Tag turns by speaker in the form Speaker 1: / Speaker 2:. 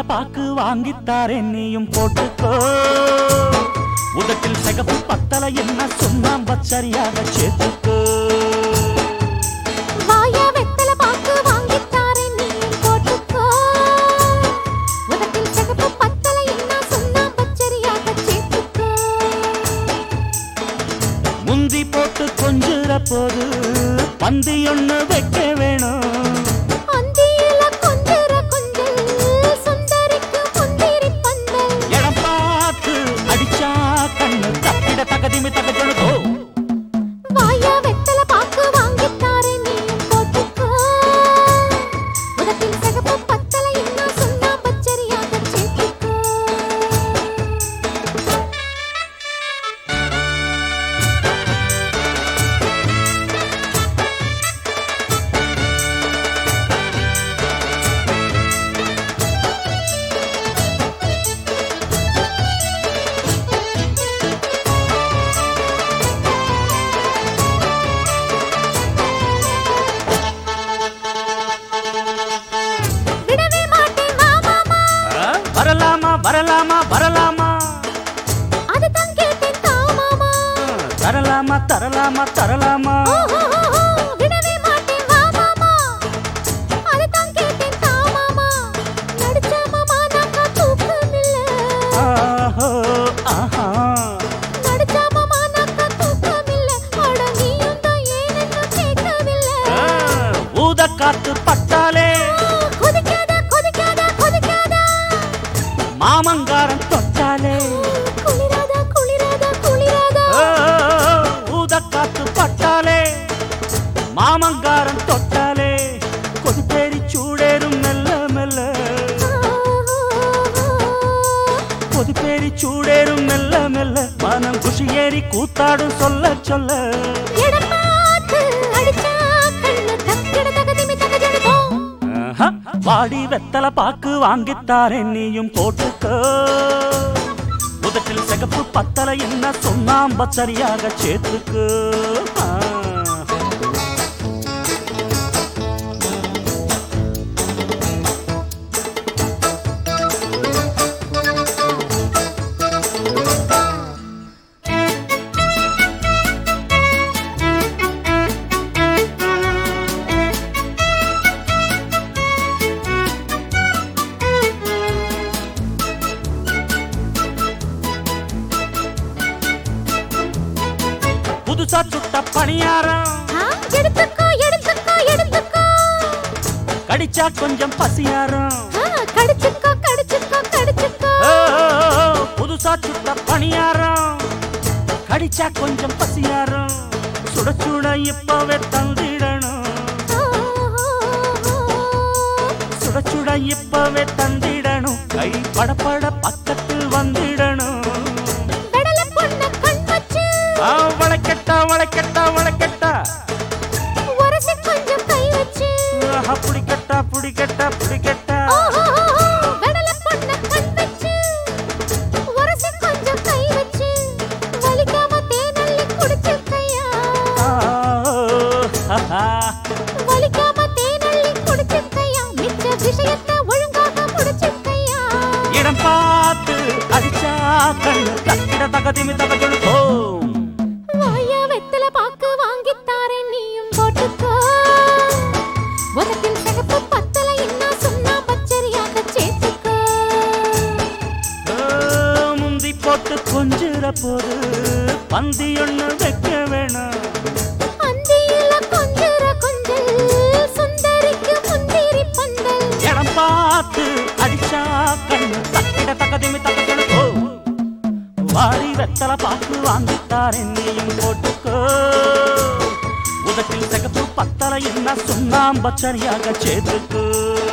Speaker 1: பாக்கு வாங்கித்தாரே நீயும் போட்டுக்கோ உதட்டில் சிகப்பு பத்தல என்ன சொன்னாம் சரியாக சேர்த்துக்கோ
Speaker 2: வாயா வெத்தல பாக்கு வாங்கித்தாரேன் நீயும் போட்டுக்கோ உதட்டில் சிகப்பு பத்தலை என்ன சொன்னா பச்சரியாக சேர்த்துக்கோ
Speaker 1: முந்தி போட்டு கொஞ்சுற போது பந்தி ஒண்ணு வைக்க வேணும்
Speaker 2: அந்தியில கொஞ்சர கொஞ்சல் சுந்தரிக்கு முந்திரி பந்தல்
Speaker 1: இடம் பார்த்து அடிச்சா கண்ணு தப்பிட தகதிமி தகஜனுதோ
Speaker 2: வாயா வெத்தல பாக்கு வாங்கித்தாரேன் நீயும் போட்டுக்கோ உதட்டில் சிகப்பு பத்தலை என்ன சொன்னா பச்சரியாக சேர்த்துக்கோ விடவே மாட்டேன் வா மாமா
Speaker 1: ஆ, வரலாமா வரலாமா வரலாமா
Speaker 2: அதுதான் கேட்டேன் தா மாமா
Speaker 1: ஆ, தரலாமா தரலாமா தரலாமா
Speaker 2: ஓஹோஹோஹோ, விடவே மாட்டேன் வா மாமா அதுதான் கேட்டேன் தா மாமா நடிச்ச மாமா நாக்கா தூக்கமில்ல
Speaker 1: ஆஹோ, ஆஹா.
Speaker 2: நடிச்ச மாமா நாக்கா தூக்கமில்ல அட நீயும் தான் ஏனென்னு கேட்கவில்லை
Speaker 1: ஆ, ஊதக்காத்து பட்டாலே
Speaker 2: ஆ, கொதிக்காத கொதிக்காத கொதிக்காத
Speaker 1: மாமங்காரன் தொட்டாலே
Speaker 2: குளிராத குளிராத குளிராத
Speaker 1: ஆ, ஊதக்காத்து பட்டாலே மாமங்காரன் தொட்டாலே கொதிப்பேரி சூடேறும் மெல்ல மெல்ல கொதிப்பேரி சூடேறும் மெல்ல மெல்ல மனம் குஷியேறி கூத்தாடும் சொல்ல சொல்ல
Speaker 2: எடம் பார்த்து அடிச்சா கண்ணு தக்கிட தகதிமி தகஜடுதோ
Speaker 1: ஆஹா, வாடி வெத்தல பாக்கு வாங்கித்தாரே நீயும் போட்டுக்கோ உதட்டில் சிகப்பு பத்தல என்ன சொன்னாம்ப சரியாக சேர்த்துக்கு ஆ. புதுசா சுட்ட பணியாரம்
Speaker 2: ஆ, எடுத்துக்கோ எடுத்துக்கோ எடுத்துக்கோ
Speaker 1: கடிச்சா கொஞ்சம் பசியாரம்
Speaker 2: ஆ, கடிச்சுக்கோ கடிச்சுக்கோ கடிச்சுக்கோ
Speaker 1: ஓ, புதுசா சுட்ட பணியாரம் கடிச்சா கொஞ்சம் பசியாரம் சுட சுட இப்பவே தந்திடணும்
Speaker 2: ஆ, ஆ, ஆ.
Speaker 1: சுட சுட இப்பவே தந்திடணும் கை படபட பக்கத்தில் வந்திடணும்
Speaker 2: வெடல பொண்ண கண் வச்சு
Speaker 1: ஆ, வளைக்கட்டா வளைக்கட்டா வளைக்கட்டா
Speaker 2: உரசி கொஞ்சம் கை வச்சு
Speaker 1: ஆஹா, புடிக்கட்டா புடிக்கட்டா புடிக்கட்டா
Speaker 2: ஓ, ஓ, ஓ, ஓ. வெடல பொண்ண கண் வச்சு உரசி கொஞ்சம் கை வச்சு வலிக்காம தேனள்ளி குடிச்சிருக்கையா
Speaker 1: ஆ, ஆஹா.
Speaker 2: வலிக்காம தேனள்ளி குடிச்சிருக்கையா மிச்ச விஷயத்தை ஒழுங்காக முடிச்சிருக்கையா
Speaker 1: இடம் பார்த்து அடிச்சா கண்ணு தக்கிட தகதிமி தகஜொழுத்தோம்
Speaker 2: வாயா வெத்தல பாக்கு வாங்கித்தாரேன் நீயும் போட்டுக்கோ உதட்டில் சிகப்பு பத்தல என்ன சொன்னா பச்சரியாக சேர்த்துக்கோ
Speaker 1: முந்தி போட்டு கொஞ்சிற போது பந்தி ஒண்ணு வைக்க வேணாம்
Speaker 2: அந்தியில கொஞ்சர கொஞ்சல் சுந்தரிக்கு முந்திரி பந்தல்
Speaker 1: இடம் பார்த்து அடிச்சா கண்ணு தக்கிட தகதிமி தகஜொழுத்தோம் வாரி வெத்தல பாக்கு வாங்கித்தாரே நீயும் போட்டுக்கோ உதட்டில் சிகப்பு பத்தல என்ன சொன்னாம் பச்சரியாக சேர்த்துக்கோ